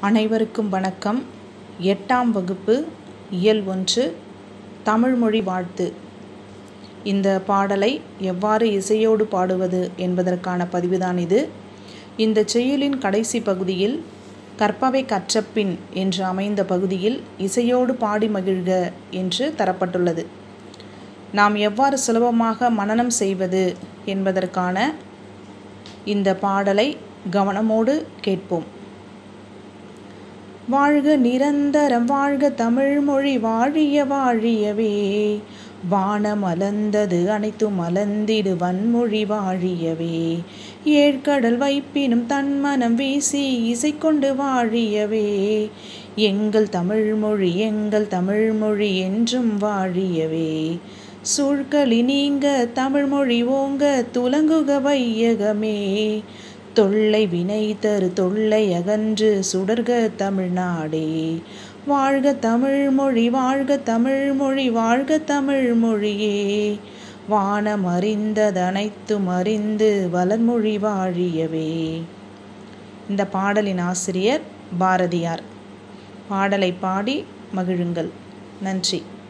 அனைவருக்கும் வணக்கம் எட்டாம் வகுப்பு இயல் ஒன்று தமிழ்மொழி வாழ்த்து இந்த பாடலை எவ்வாறு இசையோடு பாடுவது என்பதற்கான பதிவுதான் இது இந்த செய்யுளின் கடைசி பகுதியில் கற்பவை கற்றபின் என்று அமைந்த பகுதியில் இசையோடு பாடி மகிழ்க என்று தரப்பட்டுள்ளது நாம் எவ்வாறு சுலபமாக மனனம் செய்வது என்பதற்கான இந்த பாடலை கவனமோடு கேட்போம் வாழ்க நிரந்தரம் வாழ்க தமிழ் மொழி வாழிய வாழியவே வானம் அலந்தது அனைத்தும் அலந்திடு வன்மொழி வாழியவே ஏழ்கடல் வைப்பினும் தன்மனம் வீசி இசை கொண்டு வாழியவே எங்கள் தமிழ் மொழி எங்கள் தமிழ் மொழி என்றும் வாழியவே சூழ்களி நீங்க தமிழ்மொழி ஓங்க துலங்குக வையகமே தொல்லை வினை தரு தொல்லை அகன்று சுடர்க தமிழ்நாடே வாழ்க தமிழ் மொழி வாழ்க தமிழ் மொழி வாழ்க தமிழ் மொழியே வானம் அறிந்ததனைத்தும் அறிந்து வளர்மொழி வாழியவே இந்த பாடலின் ஆசிரியர் பாரதியார் பாடலை பாடி மகிழுங்கள் நன்றி